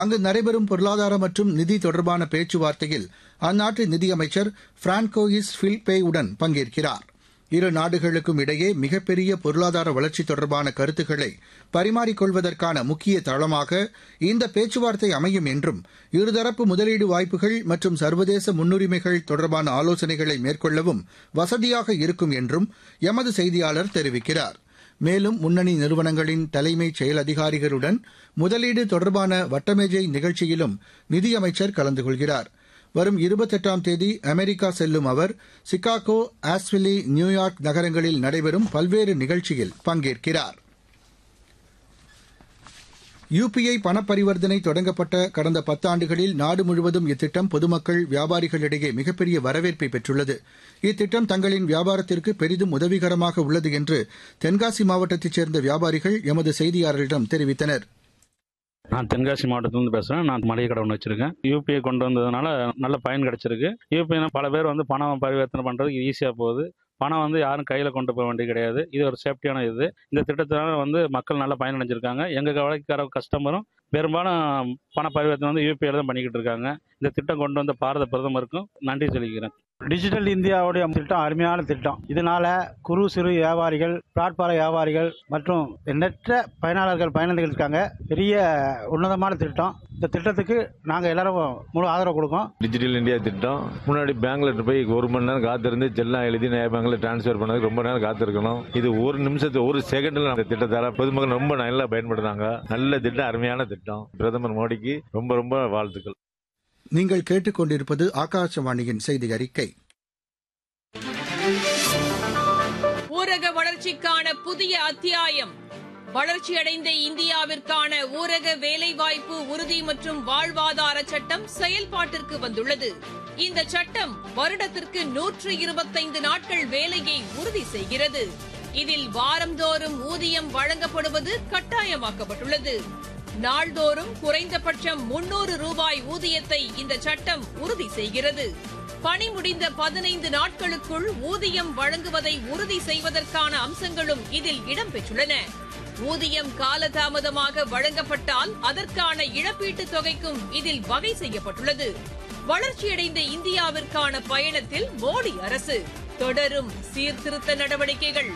அங்கு நடைபெறும் பொருளாதார மற்றும் நிதி தொடர்பான பேச்சுவார்த்தையில் அந்நாட்டு நிதியமைச்சர் பிரான்கோயிஸ் ஃபில்பேயுடன் பங்கேற்கிறார் இரு நாடுகளுக்கும் இடையே மிகப்பெரிய பொருளாதார வளர்ச்சி தொடர்பான கருத்துக்களை பரிமாறிக்கொள்வதற்கான முக்கிய தளமாக இந்த பேச்சுவார்த்தை அமையும் என்றும் இருதரப்பு முதலீடு வாய்ப்புகள் மற்றும் சர்வதேச முன்னுரிமைகள் தொடர்பான ஆலோசனைகளை மேற்கொள்ளவும் வசதியாக இருக்கும் என்றும் எமது செய்தியாளர் தெரிவிக்கிறார் மேலும் முன்னணி நிறுவனங்களின் தலைமைச் செயல் அதிகாரிகளுடன் முதலீடு தொடர்பான வட்டமேஜை நிகழ்ச்சியிலும் நிதியமைச்சர் கலந்து கொள்கிறார் வரும் இருபத்தெட்டாம் தேதி அமெரிக்கா செல்லும் அவர் சிகாகோ ஆஸ்விலி நியூயார்க் நகரங்களில் நடைபெறும் பல்வேறு நிகழ்ச்சியில் பங்கேற்கிறார் யுபிஐ பணப்பரிவர்த்தனை தொடங்கப்பட்ட கடந்த பத்தாண்டுகளில் நாடு முழுவதும் இத்திட்டம் பொதுமக்கள் வியாபாரிகளிடையே மிகப்பெரிய வரவேற்பை பெற்றுள்ளது இத்திட்டம் தங்களின் வியாபாரத்திற்கு பெரிதும் உதவிகரமாக உள்ளது என்று தென்காசி மாவட்டத்தைச் சேர்ந்த வியாபாரிகள் எமது செய்தியாளரிடம் தெரிவித்தனர் நான் தென்காசி மாவட்டத்திலிருந்து பேசுகிறேன் நான் மளிகை கடை ஒன்று வச்சிருக்கேன் யூபிஐ கொண்டு வந்ததுனால நல்ல பயன் கிடைச்சிருக்கு யூபிஐ பல பேர் வந்து பணம் பரிவர்த்தனை பண்ணுறதுக்கு ஈஸியாக போகுது பணம் வந்து யாரும் கையில் கொண்டு போக வேண்டியது கிடையாது இது ஒரு சேஃப்டியான இது இந்த திட்டத்தினால வந்து மக்கள் நல்லா பயனடைஞ்சிருக்காங்க எங்கள் கவலைக்கார கஸ்டமரும் பெரும்பாலும் பண பரிவர்த்தனை வந்து யூபிஐல தான் பண்ணிக்கிட்டு இருக்காங்க இந்த திட்டம் கொண்டு வந்த பாரத பிரதமருக்கும் நன்றி சொல்லிக்கிறேன் டிஜிட்டல் இந்தியாவுடைய திட்டம் அருமையான திட்டம் இதனால குறு சிறு வியாபாரிகள் பிளாட்பார வியாபாரிகள் மற்றும் எண்ணற்ற பயனாளர்கள் பயனடைகள் இருக்காங்க பெரிய உன்னதமான திட்டம் இந்த திட்டத்துக்கு நாங்கள் எல்லாரும் முழு ஆதரவு கொடுக்கோம் டிஜிட்டல் இந்தியா திட்டம் முன்னாடி பேங்க்ல போய் ஒரு மணி நேரம் காத்திருந்து செல்லாம் எழுதி நேர பேங்க்ல டிரான்ஸ்ஃபர் பண்ணதுக்கு ரொம்ப நேரம் காத்திருக்கணும் இது ஒரு நிமிஷத்து ஒரு செகண்ட்ல அந்த திட்டத்தால பொதுமக்கள் ரொம்ப நல்லா பயன்படுத்தாங்க நல்ல திட்டம் அருமையான திட்டம் பிரதமர் மோடிக்கு ரொம்ப ரொம்ப வாழ்த்துக்கள் நீங்கள் கேட்டுக்கொண்டிருப்பது ஆகாசவாணியின் செய்தி அறிக்கை ஊரக வளர்ச்சிக்கான புதிய அத்தியாயம் வளர்ச்சியடைந்த இந்தியாவிற்கான ஊரக வேலைவாய்ப்பு உறுதி மற்றும் வாழ்வாதார சட்டம் செயல்பாட்டிற்கு வந்துள்ளது இந்த சட்டம் வருடத்திற்கு நூற்று இருபத்தைந்து நாட்கள் வேலையை உறுதி செய்கிறது இதில் வாரந்தோறும் ஊதியம் வழங்கப்படுவது கட்டாயமாக்கப்பட்டுள்ளது நாள்தோறும் குறைந்தபட்சம் முன்னூறு ரூபாய் ஊதியத்தை இந்த சட்டம் உறுதி செய்கிறது பணி முடிந்த பதினைந்து நாட்களுக்குள் ஊதியம் வழங்குவதை உறுதி செய்வதற்கான அம்சங்களும் இதில் இடம்பெற்றுள்ளன ஊதியம் காலதாமதமாக வழங்கப்பட்டால் அதற்கான இழப்பீட்டுத் தொகைக்கும் இதில் வகை செய்யப்பட்டுள்ளது வளர்ச்சியடைந்த இந்தியாவிற்கான பயணத்தில் மோடி அரசு தொடரும் சீர்திருத்த நடவடிக்கைகள்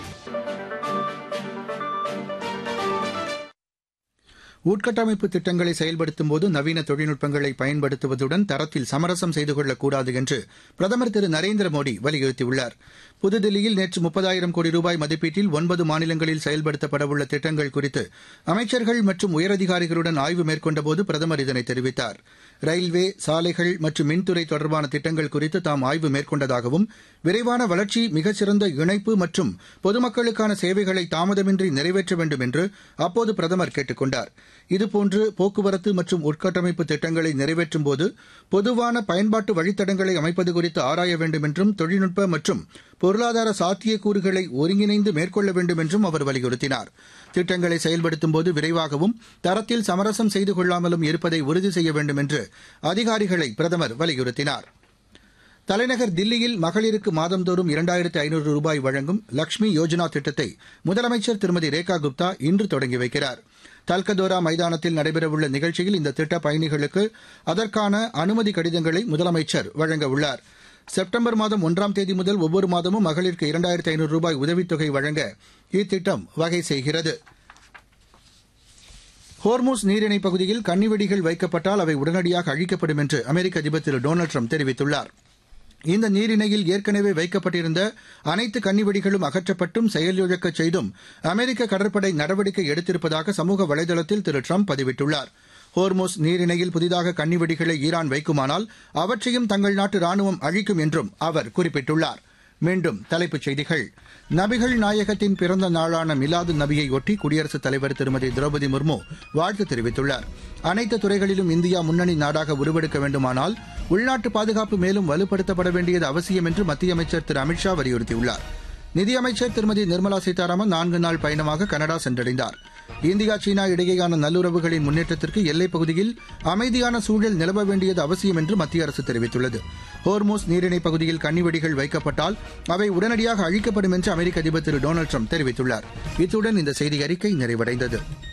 உட்கட்டமைப்பு திட்டங்களை செயல்படுத்தும் போது நவீன தொழில்நுட்பங்களை பயன்படுத்துவதுடன் தரத்தில் சமரசம் செய்து கொள்ளக்கூடாது என்று பிரதமர் திரு நரேந்திர மோடி வலியுறுத்தியுள்ளார் புதுதில்லியில் நேற்று முப்பதாயிரம் கோடி ரூபாய் மதிப்பீட்டில் ஒன்பது மாநிலங்களில் செயல்படுத்தப்படவுள்ள திட்டங்கள் குறித்து அமைச்சர்கள் மற்றும் உயரதிகாரிகளுடன் ஆய்வு மேற்கொண்டபோது பிரதமர் இதனை தெரிவித்தார் ரயில்வே சாலைகள் மற்றும் மின்துறை தொடர்பான திட்டங்கள் குறித்து தாம் ஆய்வு மேற்கொண்டதாகவும் விரைவான வளர்ச்சி மிகச்சிறந்த இணைப்பு மற்றும் பொதுமக்களுக்கான சேவைகளை தாமதமின்றி நிறைவேற்ற வேண்டும் என்று அப்போது பிரதமர் கேட்டுக் கொண்டார் இதுபோன்று போக்குவரத்து மற்றும் உட்கட்டமைப்பு திட்டங்களை நிறைவேற்றும் போது பொதுவான பயன்பாட்டு வழித்தடங்களை அமைப்பது குறித்து ஆராய வேண்டும் என்றும் தொழில்நுட்ப மற்றும் பொருளாதார சாத்தியக்கூறுகளை ஒருங்கிணைந்து மேற்கொள்ள வேண்டும் என்றும் அவர் வலியுறுத்தினார் திட்டங்களை செயல்படுத்தும் போது விரைவாகவும் தரத்தில் சமரசம் செய்து கொள்ளாமலும் இருப்பதை உறுதி செய்ய வேண்டும் என்று அதிகாரிகளை பிரதமர் வலியுறுத்தினார் தலைநகர் தில்லியில் மகளிருக்கு மாதந்தோறும் இரண்டாயிரத்து ஐநூறு ரூபாய் வழங்கும் லக்ஷ்மி யோஜனா திட்டத்தை முதலமைச்சர் திருமதி ரேகா குப்தா இன்று தொடங்கி வைக்கிறார் தல்கதோரா மைதானத்தில் நடைபெறவுள்ள நிகழ்ச்சியில் இந்த திட்ட பயணிகளுக்கு அதற்கான அனுமதி கடிதங்களை முதலமைச்சர் வழங்க உள்ளார் செப்டம்பர் மாதம் ஒன்றாம் தேதி முதல் ஒவ்வொரு மாதமும் மகளிருக்கு இரண்டாயிரத்து ஐநூறு ரூபாய் உதவித்தொகை வழங்க இத்திட்டம் வகை செய்கிறது ஹோர்மூஸ் நீரிணை பகுதியில் கன்னிவெடிகள் வைக்கப்பட்டால் அவை உடனடியாக அழிக்கப்படும் என்று அமெரிக்க அதிபர் திரு டொனால்டு ட்ரம்ப் தெரிவித்துள்ளார் இந்த நீரிணையில் ஏற்கனவே வைக்கப்பட்டிருந்த அனைத்து கன்னிவெடிகளும் அகற்றப்பட்டும் செயலிழக்கச் செய்தும் அமெரிக்க கடற்படை நடவடிக்கை எடுத்திருப்பதாக சமூக வலைதளத்தில் திரு ட்ரம்ப் பதிவிட்டுள்ளார் ஹோர்மோஸ் நீரிணையில் புதிதாக கன்னிவெடிகளை ஈரான் வைக்குமானால் அவற்றையும் தங்கள் நாட்டு ராணுவம் அழிக்கும் என்றும் அவர் குறிப்பிட்டுள்ளார் மீண்டும் தலைப்புச் செய்திகள் நபிகள் நாயகத்தின் பிறந்த நாளான மிலாது நபியை ஒட்டி குடியரசுத் தலைவர் திருமதி திரௌபதி முர்மு வாழ்த்து தெரிவித்துள்ளார் அனைத்து துறைகளிலும் இந்தியா முன்னணி நாடாக உருவெடுக்க வேண்டுமானால் உள்நாட்டு பாதுகாப்பு மேலும் வலுப்படுத்தப்பட வேண்டியது அவசியம் என்று மத்திய அமைச்சர் திரு அமித்ஷா வலியுறுத்தியுள்ளார் நிதியமைச்சர் திருமதி நிர்மலா சீதாராமன் நான்கு நாள் பயணமாக கனடா சென்றடைந்தார் இந்தியா சீனா இடையேயான நல்லுறவுகளின் முன்னேற்றத்திற்கு எல்லைப் பகுதியில் அமைதியான சூழல் நிலவ வேண்டியது அவசியம் என்று மத்திய அரசு தெரிவித்துள்ளது ஹோர்மோஸ் நீரிணை பகுதியில் கன்னிவெடிகள் வைக்கப்பட்டால் அவை உடனடியாக அழிக்கப்படும் என்று அமெரிக்க அதிபர் திரு டொனால்டு ட்ரம்ப் தெரிவித்துள்ளார் இத்துடன் இந்த செய்தி அறிக்கை நிறைவடைந்தது